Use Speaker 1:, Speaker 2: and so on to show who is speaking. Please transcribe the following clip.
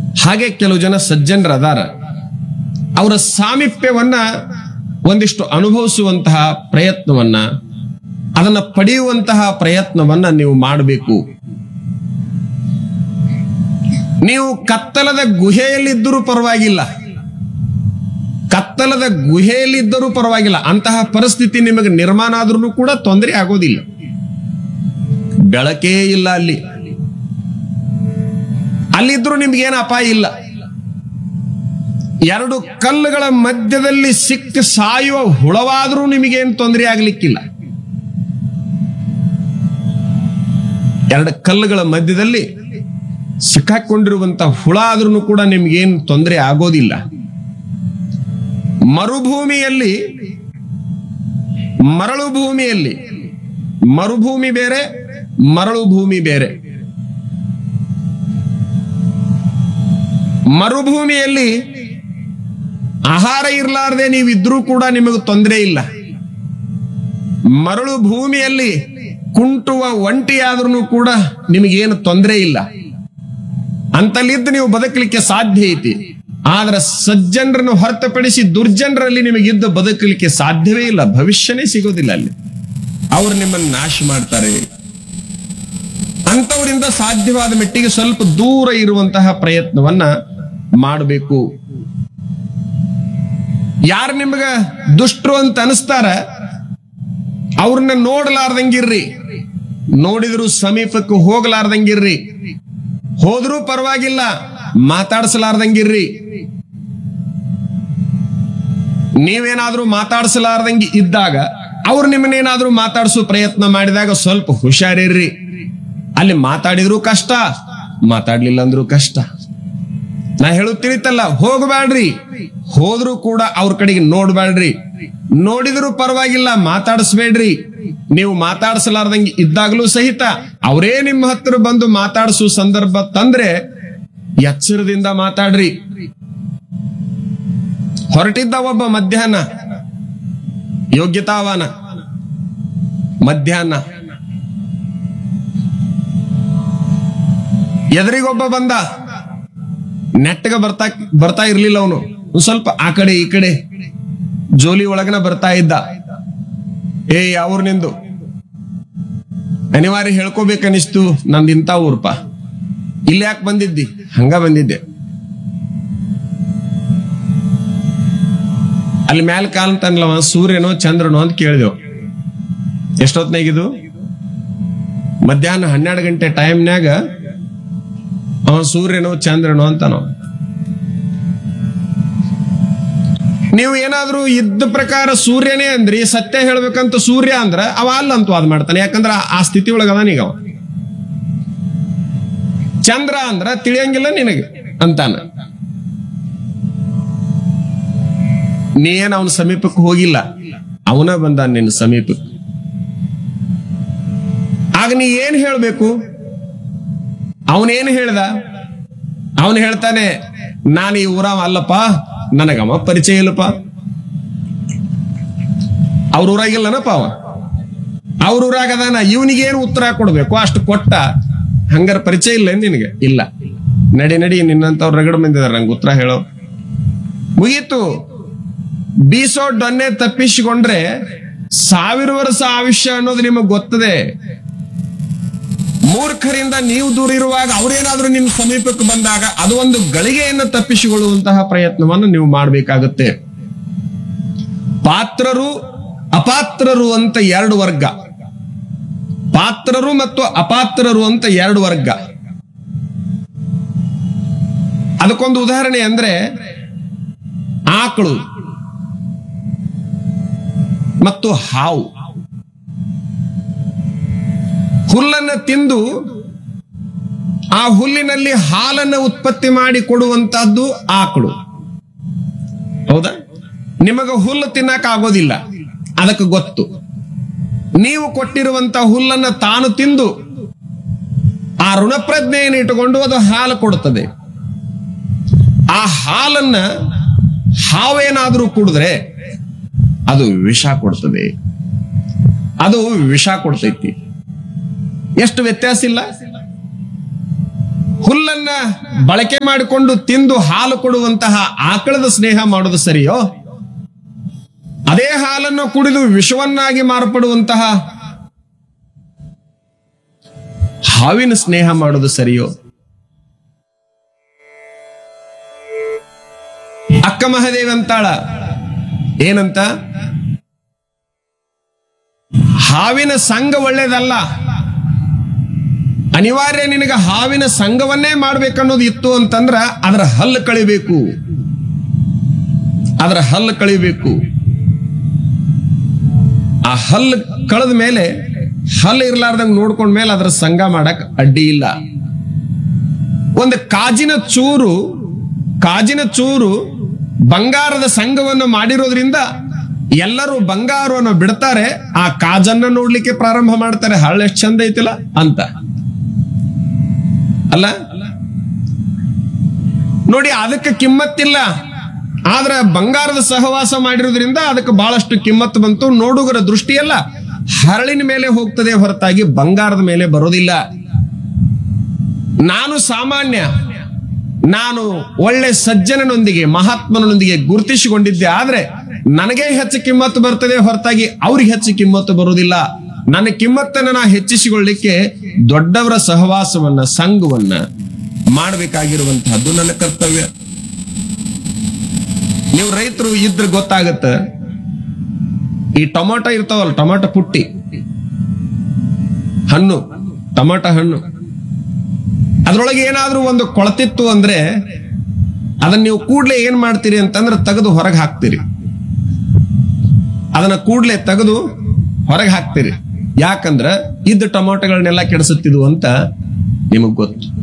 Speaker 1: ಹಾಗೆ ಕೆಲವು ಜನ ಸಜ್ಜನರ ಅದಾರ ಅವರ ಸಾಮೀಪ್ಯವನ್ನ ಒಂದಿಷ್ಟು ಅನುಭವಿಸುವಂತಹ ಪ್ರಯತ್ನವನ್ನ ಅದನ್ನ ಪಡೆಯುವಂತಹ ಪ್ರಯತ್ನವನ್ನ ನೀವು ಮಾಡಬೇಕು ನೀವು ಕತ್ತಲದ ಗುಹೆಯಲ್ಲಿದ್ದರೂ ಪರವಾಗಿಲ್ಲ ಕತ್ತಲದ ಗುಹೆಯಲ್ಲಿದ್ದರೂ ಪರವಾಗಿಲ್ಲ ಅಂತಹ ಪರಿಸ್ಥಿತಿ ನಿಮಗೆ ನಿರ್ಮಾಣ ಆದ್ರೂ ಕೂಡ ತೊಂದರೆ ಆಗೋದಿಲ್ಲ ಬೆಳಕೇ ಇಲ್ಲ ಅಲ್ಲಿ ಅಲ್ಲಿದ್ರೂ ನಿಮ್ಗೇನು ಅಪಾಯ ಇಲ್ಲ ಎರಡು ಕಲ್ಲುಗಳ ಮಧ್ಯದಲ್ಲಿ ಸಿಕ್ಕ ಸಾಯುವ ಹುಳವಾದ್ರೂ ನಿಮಗೇನು ತೊಂದರೆ ಆಗ್ಲಿಕ್ಕಿಲ್ಲ ಎರಡು ಕಲ್ಲುಗಳ ಮಧ್ಯದಲ್ಲಿ ಸಿಕ್ಕಾಕೊಂಡಿರುವಂತ ಹುಳ ಆದ್ರೂ ಕೂಡ ನಿಮ್ಗೇನು ತೊಂದರೆ ಆಗೋದಿಲ್ಲ ಮರುಭೂಮಿಯಲ್ಲಿ ಮರಳು ಭೂಮಿಯಲ್ಲಿ ಮರುಭೂಮಿ ಬೇರೆ ಮರಳು ಭೂಮಿ ಬೇರೆ ಮರುಭೂಮಿಯಲ್ಲಿ ಆಹಾರ ಇರಲಾರ್ದೆ ನೀವಿದ್ರೂ ಕೂಡ ನಿಮಗೆ ತೊಂದರೆ ಇಲ್ಲ ಮರಳು ಭೂಮಿಯಲ್ಲಿ ಕುಂಟುವ ಒಂಟಿ ಆದ್ರೂ ಕೂಡ ನಿಮಗೇನು ತೊಂದರೆ ಇಲ್ಲ ಅಂತಲ್ಲಿದ್ದು ನೀವು ಬದುಕಲಿಕ್ಕೆ ಸಾಧ್ಯ ಐತಿ ಆದ್ರೆ ಸಜ್ಜನರನ್ನು ಹೊರತುಪಡಿಸಿ ದುರ್ಜನರಲ್ಲಿ ನಿಮಗಿದ್ದು ಬದುಕಲಿಕ್ಕೆ ಸಾಧ್ಯವೇ ಇಲ್ಲ ಭವಿಷ್ಯನೇ ಸಿಗೋದಿಲ್ಲ ಅಲ್ಲಿ ಅವರು ನಿಮ್ಮನ್ನು ನಾಶ ಮಾಡ್ತಾರೆ ಅಂತವರಿಂದ ಸಾಧ್ಯವಾದ ಮಟ್ಟಿಗೆ ಸ್ವಲ್ಪ ದೂರ ಇರುವಂತಹ ಪ್ರಯತ್ನವನ್ನ ಮಾಡಬೇಕು ಯಾರು ನಿಮಗ ದುಷ್ಟರು ಅಂತ ಅನಿಸ್ತಾರ ಅವ್ರನ್ನ ನೋಡಲಾರ್ದಂಗಿರ್ರಿ ನೋಡಿದ್ರು ಸಮೀಪಕ್ಕೆ ಹೋಗಲಾರ್ದಂಗಿರ್ರಿ ಹೋದ್ರೂ ಪರವಾಗಿಲ್ಲ ಮಾತಾಡಿಸಲಾರ್ದಂಗಿರ್ರಿ ನೀವೇನಾದ್ರೂ ಮಾತಾಡಿಸಲಾರ್ದಂಗೆ ಇದ್ದಾಗ ಅವ್ರು ನಿಮ್ಮನ್ನೇನಾದ್ರೂ ಮಾತಾಡಿಸೋ ಪ್ರಯತ್ನ ಮಾಡಿದಾಗ ಸ್ವಲ್ಪ ಹುಷಾರಿರ್ರಿ ಅಲ್ಲಿ ಮಾತಾಡಿದ್ರು ಕಷ್ಟ ಮಾತಾಡ್ಲಿಲ್ಲ ಅಂದ್ರೂ ಕಷ್ಟ ನಾ ಹೇಳುತ್ತಿಳಿತಲ್ಲ ಹೋಗಬೇಡ್ರಿ ಹೋದ್ರೂ ಕೂಡ ಅವ್ರ ಕಡೆಗೆ ನೋಡ್ಬೇಡ್ರಿ ನೋಡಿದ್ರು ಪರವಾಗಿಲ್ಲ ಮಾತಾಡಿಸ್ಬೇಡ್ರಿ ನೀವು ಮಾತಾಡಿಸಲಾರ್ದಂಗೆ ಇದ್ದಾಗಲೂ ಸಹಿತ ಅವರೇ ನಿಮ್ಮ ಹತ್ರ ಬಂದು ಮಾತಾಡಿಸೋ ಸಂದರ್ಭ ತಂದ್ರೆ ಎಚ್ಚರದಿಂದ ಮಾತಾಡ್ರಿ ಹೊರಟಿದ್ದ ಒಬ್ಬ ಮಧ್ಯಾಹ್ನ ಯೋಗ್ಯತಾವಾನ ಮಧ್ಯಾಹ್ನ ಎದುರಿಗೊಬ್ಬ ಬಂದ ನೆಟ್ಟಗ ಬರ್ತಾ ಬರ್ತಾ ಇರ್ಲಿಲ್ಲ ಅವನು ಒಂದ್ ಸ್ವಲ್ಪ ಆ ಕಡೆ ಈ ಕಡೆ ಜೋಲಿ ಒಳಗನ ಬರ್ತಾ ಇದ್ದ ಏ ಅವ್ರು ನಿಂದು ಅನಿವಾರ್ಯ ಹೇಳ್ಕೋಬೇಕನಿಸ್ತು ನಂದು ಇಂಥ ಊರ್ಪ ಇಲ್ಲಿ ಯಾಕೆ ಬಂದಿದ್ದಿ ಹಂಗ ಬಂದಿದ್ದೆ ಅಲ್ಲಿ ಮ್ಯಾಲ ಕಾಲಂತನ್ಲವ ಸೂರ್ಯನೋ ಚಂದ್ರನೋ ಅಂತ ಕೇಳಿದೆವು ಎಷ್ಟೊತ್ನಾಗಿದು ಮಧ್ಯಾಹ್ನ ಹನ್ನೆರಡು ಗಂಟೆ ಟೈಮ್ನ್ಯಾಗ ಅವ ಸೂರ್ಯನೋ ಚಂದ್ರನೋ ಅಂತಾನೋ ನೀವು ಏನಾದ್ರೂ ಇದ್ದ ಪ್ರಕಾರ ಸೂರ್ಯನೇ ಅಂದ್ರಿ ಸತ್ಯ ಹೇಳ್ಬೇಕಂತ ಸೂರ್ಯ ಅಂದ್ರ ಅವ ಅಲ್ಲ ಅಂತ ವಾದ ಮಾಡ್ತಾನೆ ಯಾಕಂದ್ರ ಆ ಸ್ಥಿತಿ ಒಳಗ ಅದಾನೀಗ ಅವ ಚಂದ್ರ ಅಂದ್ರ ತಿಳಿಯಂಗಿಲ್ಲ ನಿನಗೆ ಅಂತಾನ ನೀ ಏನ್ ಅವನ ಸಮೀಪಕ್ಕೆ ಹೋಗಿಲ್ಲ ಅವನ ಬಂದ ನಿನ್ನ ಸಮೀಪಕ್ಕೆ ಆಗ ನೀ ಏನ್ ಹೇಳ್ಬೇಕು ಅವನೇನು ಹೇಳ್ದ ಅವನು ಹೇಳ್ತಾನೆ ನಾನು ಈ ಊರವ ಅಲ್ಲಪ್ಪ ನನಗವ ಪರಿಚಯ ಇಲ್ಲಪ್ಪ ಅವ್ರ ಊರಾಗಿಲ್ಲನಪ್ಪ ಅವ ಅವ್ರ ಊರಾಗ ಅದಾನ ಇವನಿಗೇನು ಉತ್ತರ ಕೊಡ್ಬೇಕು ಅಷ್ಟು ಕೊಟ್ಟ ಹಂಗಾರ ಪರಿಚಯ ಇಲ್ಲ ಏನ್ ನಿನಗೆ ಇಲ್ಲ ನಡಿ ನಡಿ ನಿನ್ನಂತವ್ರು ರಗಡ ಬಂದಿದಾರ ನಂಗೆ ಉತ್ತರ ಹೇಳೋ ಮುಗೀತು ಬೀಸೋ ಡೊನ್ನೆ ತಪ್ಪಿಸಿಕೊಂಡ್ರೆ ಸಾವಿರ ವರ್ಷ ಆಯುಷ್ಯ ಅನ್ನೋದು ನಿಮಗೆ ಗೊತ್ತದೆ ಮೂರ್ಖರಿಂದ ನೀವು ದೂರ ಇರುವಾಗ ಅವರೇನಾದ್ರೂ ನಿಮ್ಮ ಸಮೀಪಕ್ಕೆ ಬಂದಾಗ ಅದು ಒಂದು ಗಳಿಗೆಯನ್ನು ತಪ್ಪಿಸಿಕೊಳ್ಳುವಂತಹ ಪ್ರಯತ್ನವನ್ನು ನೀವು ಮಾಡಬೇಕಾಗುತ್ತೆ ಪಾತ್ರರು ಅಪಾತ್ರರು ಅಂತ ಎರಡು ವರ್ಗ ಪಾತ್ರರು ಮತ್ತು ಅಪಾತ್ರರು ಅಂತ ಎರಡು ವರ್ಗ ಅದಕ್ಕೊಂದು ಉದಾಹರಣೆ ಅಂದ್ರೆ ಆಕಳು ಮತ್ತು ಹಾವು ಹುಲ್ಲನ್ನು ತಿಂದು ಆ ಹುಲ್ಲಿನಲ್ಲಿ ಹಾಲನ್ನು ಉತ್ಪತ್ತಿ ಮಾಡಿ ಕೊಡುವಂತಹದ್ದು ಆಕಳು ಹೌದಾ ನಿಮಗೆ ಹುಲ್ಲು ತಿನ್ನಕ್ ಆಗೋದಿಲ್ಲ ಅದಕ್ಕೆ ಗೊತ್ತು ನೀವು ಕೊಟ್ಟಿರುವಂತ ಹುಲ್ಲನ್ನ ತಾನು ತಿಂದು ಆ ಋಣಪ್ರಜ್ಞೆಯನ್ನು ಇಟ್ಟುಕೊಂಡು ಅದು ಹಾಲು ಕೊಡುತ್ತದೆ ಆ ಹಾಲನ್ನ ಹಾವೇನಾದ್ರೂ ಕುಡಿದ್ರೆ ಅದು ವಿಷ ಕೊಡ್ತದೆ ಅದು ವಿಷ ಕೊಡ್ತೈತಿ ಎಷ್ಟು ವ್ಯತ್ಯಾಸ ಇಲ್ಲ ಹುಲ್ಲನ್ನ ಬಳಕೆ ಮಾಡಿಕೊಂಡು ತಿಂದು ಹಾಲು ಕೊಡುವಂತಹ ಆಕಳದ ಸ್ನೇಹ ಮಾಡೋದು ಸರಿಯೋ ಅದೇ ಹಾಲನ್ನು ಕುಡಿದು ವಿಷವನ್ನಾಗಿ ಮಾರ್ಪಡುವಂತಹ ಹಾವಿನ ಸ್ನೇಹ ಮಾಡೋದು ಸರಿಯೋ ಅಕ್ಕ ಮಹಾದೇವಿ ಅಂತಾಳ ಏನಂತ ಹಾವಿನ ಸಂಘ ಒಳ್ಳೇದಲ್ಲ ಅನಿವಾರ್ಯ ನಿನಗೆ ಹಾವಿನ ಸಂಘವನ್ನೇ ಮಾಡ್ಬೇಕನ್ನೋದು ಇತ್ತು ಅಂತಂದ್ರ ಅದರ ಹಲ್ಲು ಕಳಿಬೇಕು ಅದರ ಹಲ್ಲು ಕಳಿಬೇಕು ಆ ಹಲ್ಲು ಕಳೆದ ಮೇಲೆ ಹಲ್ಲು ಇರ್ಲಾರ್ದಂಗ್ ನೋಡ್ಕೊಂಡ ಮೇಲೆ ಅದರ ಸಂಘ ಮಾಡಕ್ ಅಡ್ಡಿ ಇಲ್ಲ ಒಂದು ಕಾಜಿನ ಚೂರು ಕಾಜಿನ ಚೂರು ಬಂಗಾರದ ಸಂಘವನ್ನು ಮಾಡಿರೋದ್ರಿಂದ ಎಲ್ಲರೂ ಬಂಗಾರವನ್ನು ಬಿಡ್ತಾರೆ ಆ ಕಾಜನ್ನ ನೋಡ್ಲಿಕ್ಕೆ ಪ್ರಾರಂಭ ಮಾಡ್ತಾರೆ ಹಳ್ಳ ಎಷ್ಟು ಚಂದ ಐತಿಲ್ಲ ಅಂತ ಅಲ್ಲ ನೋಡಿ ಅದಕ್ಕೆ ಕಿಮ್ಮತ್ತಿಲ್ಲ ಆದ್ರೆ ಬಂಗಾರದ ಸಹವಾಸ ಮಾಡಿರೋದ್ರಿಂದ ಅದಕ್ಕೆ ಬಹಳಷ್ಟು ಕಿಮ್ಮತ್ತು ಬಂತು ನೋಡುಗರ ದೃಷ್ಟಿಯಲ್ಲ ಹರಳಿನ ಮೇಲೆ ಹೋಗ್ತದೆ ಹೊರತಾಗಿ ಬಂಗಾರದ ಮೇಲೆ ಬರೋದಿಲ್ಲ ನಾನು ಸಾಮಾನ್ಯ ನಾನು ಒಳ್ಳೆ ಸಜ್ಜನನೊಂದಿಗೆ ಮಹಾತ್ಮನೊಂದಿಗೆ ಗುರುತಿಸಿಕೊಂಡಿದ್ದೆ ಆದ್ರೆ ನನಗೆ ಹೆಚ್ಚು ಕಿಮ್ಮತ್ತು ಬರ್ತದೆ ಹೊರತಾಗಿ ಅವ್ರಿಗೆ ಹೆಚ್ಚು ಕಿಮ್ಮತ್ತು ಬರುವುದಿಲ್ಲ ನನ್ನ ಕಿಮ್ಮತ್ತನ್ನ ನಾ ಹೆಚ್ಚಿಸಿಕೊಳ್ಳಿಕ್ಕೆ ದೊಡ್ಡವರ ಸಹವಾಸವನ್ನ ಸಂಘವನ್ನ ಮಾಡಬೇಕಾಗಿರುವಂತಹದ್ದು ನನ್ನ ಕರ್ತವ್ಯ ನೀವು ರೈತರು ಇದ್ರೆ ಗೊತ್ತಾಗತ್ತ ಈ ಟೊಮಾಟೊ ಇರ್ತಾವಲ್ಲ ಟೊಮಾಟೊ ಪುಟ್ಟಿ ಹಣ್ಣು ಟೊಮಾಟೊ ಹಣ್ಣು ಅದ್ರೊಳಗೆ ಏನಾದ್ರೂ ಒಂದು ಕೊಳತಿತ್ತು ಅಂದ್ರೆ ಅದನ್ನ ನೀವು ಕೂಡ್ಲೆ ಏನ್ ಮಾಡ್ತೀರಿ ಅಂತಂದ್ರೆ ತೆಗೆದು ಹೊರಗೆ ಹಾಕ್ತೀರಿ ಅದನ್ನ ಕೂಡ್ಲೆ ತೆಗೆದು ಹೊರಗೆ ಹಾಕ್ತೀರಿ ಯಾಕಂದ್ರ ಇದ್ದ ಟೊಮಾಟೊಗಳನ್ನೆಲ್ಲ ಕೆಡಿಸುತ್ತಿದ್ವು ಅಂತ ನಿಮಗ್ ಗೊತ್ತು